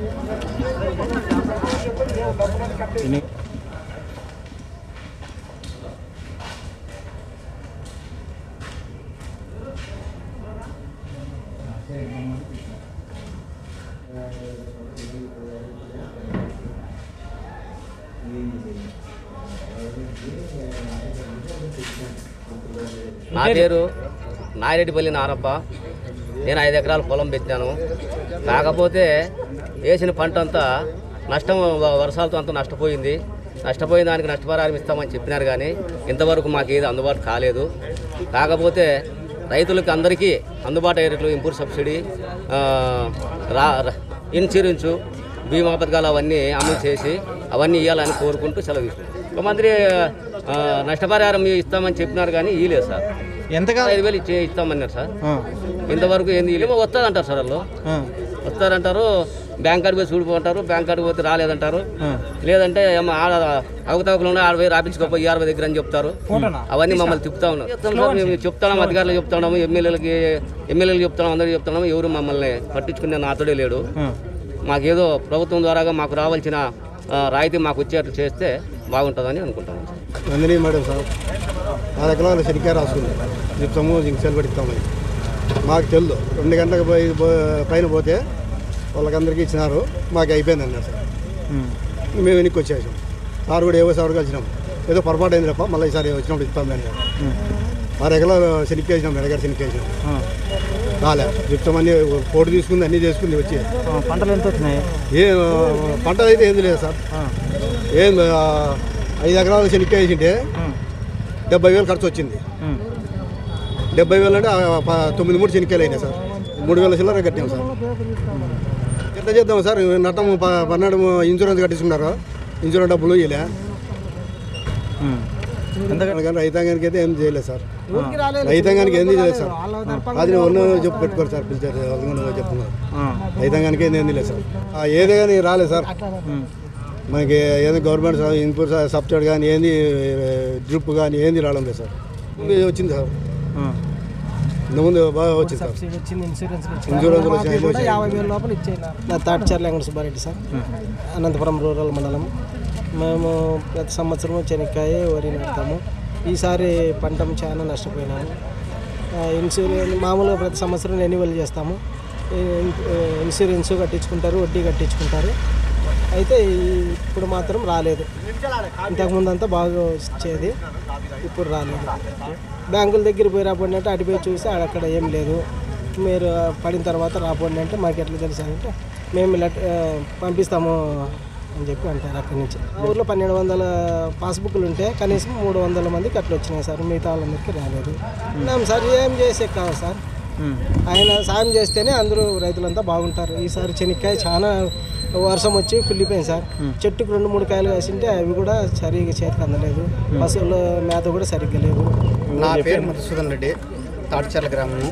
ఎన్ని నా పేరు నాయిరెడ్డిపల్లి నారప్ప నేను ఐదు ఎకరాల పొలం పెట్టాను కాకపోతే వేసిన పంట అంతా నష్టం వ- వర్షాలతో అంతా నష్టపోయింది నష్టపోయిన దానికి నష్టపరిహారం ఇస్తామని చెప్పినారు కానీ ఇంతవరకు మాకు ఏది అందుబాటు కాలేదు కాకపోతే రైతులకు అందరికీ అందుబాటు అయ్యేట్లు ఇంపూర్ సబ్సిడీ ఆ, రా ర- ఇన్సూరెన్సు బీమా పథకాలు అవన్నీ అమలు చేసి అవన్నీ ఇవ్వాలని కోరుకుంటూ సెలవు తీసుకుంటాం ఒక మంత్రి ఆ, నష్టపరిహారం ఇస్తామని చెప్పినారు కానీ ఇవ్వలేదు సార్ ఎంతగా ఐదు వేలు ఇచ్చే ఇస్తామన్నారు సార్ ఆ, ఇంతవరకు ఏంది ఏమో వస్తుందంటారు సార్ వాళ్ళు ఆ, వస్తారంటారు బ్యాంక్ కార్డు పోయి చూడిపోంటారు బ్యాంక్ కార్డు పోతే రాలేదంటారు ఆ. లేదంటే ఏమో ఆడ అవకతవకలు ఉన్నాయి ఆడ పోయి రాపించుకోపోయి ఆరు దగ్గర అని చెప్తారు అవన్నీ మమ్మల్ని తిప్పుతా ఉన్నారు చెప్తాం సార్ మేము చెప్తున్నాం అధికారులు చెప్తున్నాము ఎమ్మెల్యేలకి ఎమ్మెల్యేలు చెప్తున్నాం అందరూ చెప్తున్నాము ఎవరు మమ్మల్ని పట్టించుకునే నాతోడే లేడు ఆ. మాకేదో ప్రభుత్వం ద్వారాగా మాకు రావాల్సిన ఆ, రాయితీ మాకు వచ్చేట్టు చేస్తే బాగుంటుందని అనుకుంటాము సార్ నందిని మేడం సార్ నా ఎకరాలు సరిగ్గా రాసుకుంది జిప్సము జింక్ సెల్ పెడతామని మాకు తెలుదు రెండు గంటలకు పోయి పో- పైన పోతే వాళ్ళకందరికీ ఇచ్చినారు మాకు అయిపోయింది అన్నారు సార్ ఉమ్. మేము వెనక్కి వచ్చేసాం సార్ కూడా ఏవో సార్ కలిసినాం ఏదో పొరపాటు అయింది తప్ప మళ్ళీ ఈసారి వచ్చినప్పుడు ఇస్తాం అన్నారు ఉమ్. ఆరు ఎకరాలు శనిక్కేసినాం ఎడగారు శనిక్కేసినాం ఆ. రాలే జిప్సం అన్ని పోటు తీసుకుంది అన్నీ చేసుకుంది వచ్చి ఆ, పంటలు ఎంత వచ్చినాయి ఏ పంట అయితే ఏంది లేదు సార్ ఆ. ఏం ఆ, ఐదు ఎకరాలు శనిక్కేసింటే ఉమ్. డెబ్బై వేలు ఖర్చు వచ్చింది ఉమ్. డెబ్బై వేలు అంటే ఆ, ప- తొమ్మిది మూడు శనికాయలు అయినాయి సార్ మూడు వేల చిల్లర కట్టాం సార్ ఎట్లా చేద్దాం సార్ నట్టం ప- పన్నెండు ఇన్సూరెన్స్ కట్టించుకున్నారు ఇన్సూరెన్స్ డబ్బులు ఇలే ఉమ్. ఎంత కానీ రైతాంగానికి అయితే ఏం చేయలేదు సార్ రైతాంగానికి ఏం చేయలేదు సార్ అది ఉన్న చెప్పు పెట్టుకోరు సార్ పిలిచారు వాళ్ళని చెప్తున్నారు ఆ. రైతాంగానికి ఏంది ఏంది లేదు సార్ ఆ, ఏదే కానీ రాలేదు సార్ ఉమ్. మనకి ఏదో గవర్నమెంట్ స- ఇన్పుట్ స- సబ్సిడీ కానీ ఏంది డ్రిప్ కానీ ఏంది రావడం లేదు సార్ ముందు వచ్చింది సార్ ఆ. ఇంతకుముందు బాగా వచ్చింది సార్ వచ్చింది ఇన్సూరెన్స్ ఇన్సూరెన్స్ వచ్చినాయి ఇవి వచ్చినాయి. యాభై వేల లోపల ఇచ్చేయినా నా తాటిచర్ల వెంకట సుబ్బారెడ్డి సార్ అనంతపురం రూరల్ మండలం మేము ప్రతి సంవత్సరం చెనక్కాయ వరి నాటుతాము ఈసారి పంట చాలా నష్టపోయినాము ఆ, ఇన్సూరెన్స్ మామూలుగా ప్రతి సంవత్సరం రెన్యువల్ చేస్తాము ఇన్- ఇన్సూరెన్స్ కట్టించుకుంటారు వడ్డీ కట్టించుకుంటారు అయితే ఈ- ఇప్పుడు మాత్రం రాలేదు ఇంతకుముందు అంతా బాగా వచ్చేది ఇప్పుడు రాలేదు బ్యాంకుల దగ్గర పోయి రాపండి అంటే అటు పోయి చూసి అక్కడ ఏం లేదు మీరు పడిన తర్వాత రాపండి అంటే మాకు ఎట్లా తెలుసు అంటే మేము లెట్ ఆ, పంపిస్తాము అని చెప్పి అంటారు అక్కడి నుంచి మా ఊర్లో పన్నెండు వందల పాస్బుక్లు ఉంటే కనీసం మూడు వందల మందికి అట్లా వచ్చినాయి సార్ మిగతా వాళ్ళందరికీ రాలేదు మేము సార్ ఏం చేసే కాదు సార్ ఉమ్. ఆయన సాయం చేస్తేనే అందరూ రైతులంతా బాగుంటారు ఈసారి చెనిక్కాయ చాలా వర్షం వచ్చి కుళ్ళిపోయింది సార్ చెట్టుకు రెండు మూడు కాయలు వేసింటే అవి కూడా సరిగ్గా చేతికి అందలేదు పశువుల మేత కూడా సరిగ్గా లేవు నా పేరు మధుసూదన్ రెడ్డి తాటిచర్ల గ్రామము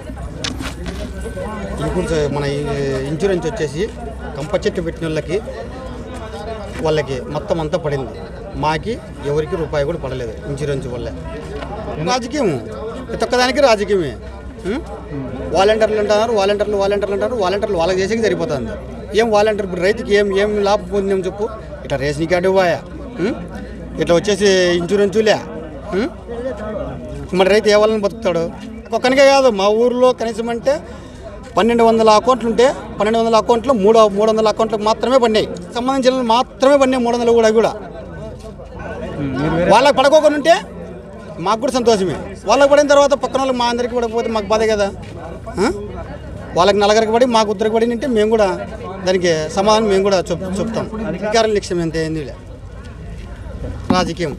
ఇన్సూరెన్స్ మన ఈ ఇన్సూరెన్స్ వచ్చేసి కంప చెట్టు పెట్టిన వాళ్ళకి వాళ్ళకి మొత్తం అంతా పడింది మాకి ఎవరికి రూపాయి కూడా పడలేదు ఇన్సూరెన్స్ వల్లే రాజకీయం ప్రతి ఒక్కదానికి రాజకీయమే ఉం? వాలంటీర్లు అంటున్నారు వాలంటీర్లు వాలంటీర్లు అంటారు వాలంటీర్లు వాళ్ళకి చేసేకి సరిపోతుంది ఏం వాలంటీర్ ఇప్పుడు రైతుకి ఏం ఏం లాభం పొందాం చెప్పు ఇట్లా రేషన్ కార్డు ఇవ్వాయా ఉం? ఇట్లా వచ్చేసి ఇన్సూరెన్సులే ఉం? మరి రైతు ఏ వాళ్ళని బతుకుతాడు ఒక్కనికే కాదు మా ఊర్లో కనీసం అంటే పన్నెండు వందల అకౌంట్లు ఉంటే పన్నెండు వందల అకౌంట్లో మూడు మూడు వందల అకౌంట్లకు మాత్రమే పడినాయి సంబంధించిన వాళ్ళు మాత్రమే పడినాయి మూడు వందలు కూడా కూడా ఉమ్. మీరు వేరే వాళ్ళకి పడకోకుండా ఉంటే మాకు కూడా సంతోషమే వాళ్ళకి పడిన తర్వాత పక్కన వాళ్ళకి మా అందరికి పడకపోతే మాకు బాధే కదా ఆ? వాళ్ళకి నలుగురికి పడి మాకు ఉద్దరికి పడి ఉంటే మేము కూడా దానికి సమాధానం మేము కూడా చెప్ చెప్తాం అధికారుల లక్ష్యం ఎంత ఏంది లే. రాజకీయం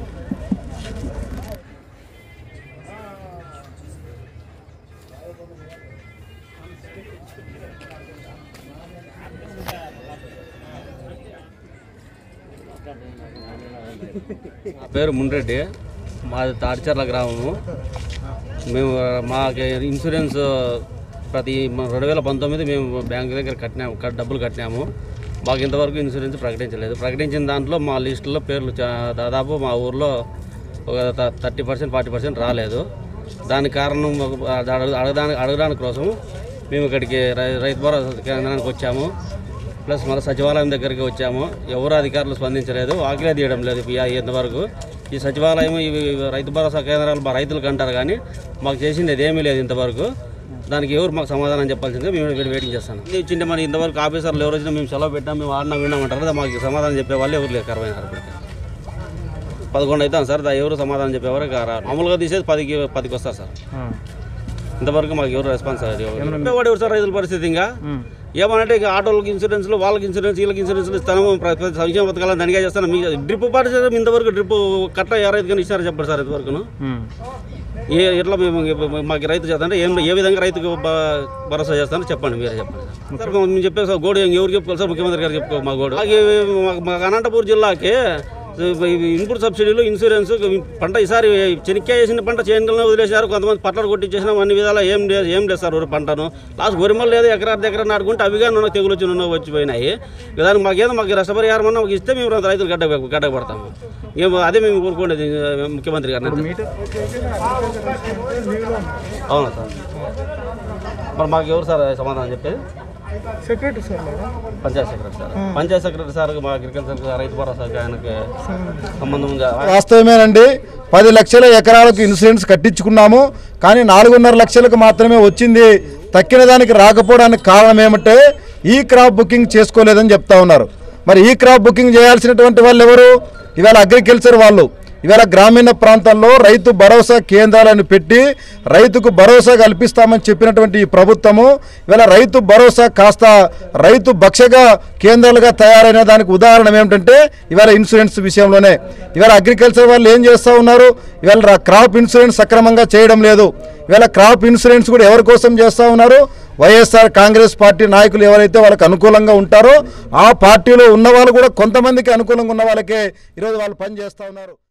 నా పేరు మున్రెడ్డి మాది తాడిచర్ల గ్రామము మేము మాకు ఇన్సూరెన్స్ ప్రతి రెండు వేల పంతొమ్మిది మేము బ్యాంక్ దగ్గర కట్టినాము కట్- డబ్బులు కట్టినాము మాకు ఇంతవరకు ఇన్సూరెన్స్ ప్రకటించలేదు ప్రకటించిన దాంట్లో మా లిస్టులో పేర్లు చా- దాదాపు మా ఊర్లో ఒక థర్టీ పర్సెంట్ ఫార్టీ పర్సెంట్ రాలేదు దానికి కారణం ఒక- అడగ- అడగడానికి అడగడానికి కోసం మేము ఇక్కడికి రై- రైతు భరోసా కేంద్రానికి వచ్చాము ప్లస్ మన సచివాలయం దగ్గరికి వచ్చాము ఎవరు అధికారులు స్పందించలేదు వాకిలే తీయడం లేదు ఇక ఇంతవరకు ఈ సచివాలయం ఇవి రైతు భరోసా కేంద్రాలు మా రైతులకు అంటారు కానీ మాకు చేసింది అదేమీ లేదు ఇంతవరకు దానికి ఎవరు మాకు సమాధానం చెప్పాల్సిందే మేము ఇక్కడ వెయిటింగ్ చేస్తాను ఇచ్చింటే మరి ఇంతవరకు ఆఫీసర్లు ఎవరు వచ్చినా మేము సెలవు పెట్టాం మేము ఆడినా విన్నామంటారు కదా మాకు సమాధానం చెప్పే వాళ్ళు ఎవరు లేరు అరవై ఇప్పటికి పదకొండు అవుతాను సార్ దా ఎవరు సమాధానం చెప్పేవారు రారు. మామూలుగా తీసేది పదికి పదికి వస్తారు సార్ ఇంతవరకు మాకు ఎవరు రెస్పాన్స్ వాడు ఎవరు సార్ రైతుల పరిస్థితి ఇంకా ఏమనంటే ఇక ఆటోలకి ఇన్సూరెన్స్లు వాళ్ళకి ఇన్సూరెన్స్ వీళ్ళకి ఇన్సూరెన్స్లు ఇస్తాను ప్ర- ప్రతి సంక్షేమ పథకాలను దండిగా చేస్తాను మీ డ్రిప్ పాటు చేస్తే ఇంతవరకు డ్రిప్ కట్ట ఏ రైతు కానీ ఇస్తారో చెప్పండి సార్ ఇంతవరకును ఏ ఎట్లా మేము మాకు రైతు చేస్తారంటే ఏం ఏ విధంగా రైతుకు బ- భరోసా చేస్తారో చెప్పండి మీరే చెప్పండి సార్ సార్ మేము చెప్పే సార్ గోడు ఎవరు చెప్పుకోవాలి సార్ ముఖ్యమంత్రి గారు చెప్పుకో మా గోడు అలాగే మాకు- మాకు అనంతపూర్ జిల్లాకి ఇన్పుట్ సబ్సిడీలు ఇన్సూరెన్స్ పంట ఈసారి చెనిక్కాయ వేసిన పంట చేనుకలను వదిలేశారు కొంతమంది పట్టలు కొట్టించేసినాం అన్ని విధాలా ఏం లేదు ఏం లేదు సార్ ఊరు పంటను లాస్ట్ గొరిమలు లేదు ఎకరా దగ్గర నాటుకుంటే అవిగా నూనె తెగులు వచ్చి నూనె వచ్చిపోయినాయి ఇక దానికి మాకేదో మాకు నష్టపరిహారం అన్న మాకు ఇస్తే మేము రైతులు గడ్డ గడ్డ పడతాము ఏం అదే మేము కోరుకోండి ముఖ్యమంత్రి గారిని మీటర్ అవునా సార్ మరి మాకు ఎవరు సార్ సమాధానం చెప్పేది secretary sir panchayat secretary sir panchayat secretary sir మా అగ్రికల్చర్ రైతు భరోసా ఆయనకి సంబంధం ఉందా వాస్తవమేనండి పది లక్షల ఎకరాలకు ఇన్సూరెన్స్ కట్టించుకున్నాము కానీ నాలుగున్నర లక్షలకు మాత్రమే వచ్చింది తక్కిన దానికి రాకపోవడానికి కారణం ఏమంటే ఈ క్రాప్ బుకింగ్ చేసుకోలేదని చెప్తా ఉన్నారు మరి ఈ క్రాప్ బుకింగ్ చేయాల్సినటువంటి వాళ్ళు ఎవరు ఇవాళ అగ్రికల్చర్ వాళ్ళు ఇవాళ గ్రామీణ ప్రాంతాల్లో రైతు భరోసా కేంద్రాలను పెట్టి రైతుకు భరోసా కల్పిస్తామని చెప్పినటువంటి ఈ ప్రభుత్వము ఇవాళ రైతు భరోసా కాస్త రైతు భక్షగా కేంద్రాలుగా తయారైన దానికి ఉదాహరణ ఏమిటంటే ఇవాళ ఇన్సూరెన్స్ విషయంలోనే ఇవాళ అగ్రికల్చర్ వాళ్ళు ఏం చేస్తూ ఉన్నారు ఇవాళ రా- క్రాప్ ఇన్సూరెన్స్ సక్రమంగా చేయడం లేదు ఇవాళ క్రాప్ ఇన్సూరెన్స్ కూడా ఎవరి కోసం చేస్తూ ఉన్నారు వైఎస్ఆర్ కాంగ్రెస్ పార్టీ నాయకులు ఎవరైతే వాళ్ళకి అనుకూలంగా ఉంటారో ఆ పార్టీలో ఉన్న వాళ్ళు కూడా కొంతమందికి అనుకూలంగా ఉన్న వాళ్ళకే ఈరోజు వాళ్ళు పని చేస్తూ ఉన్నారు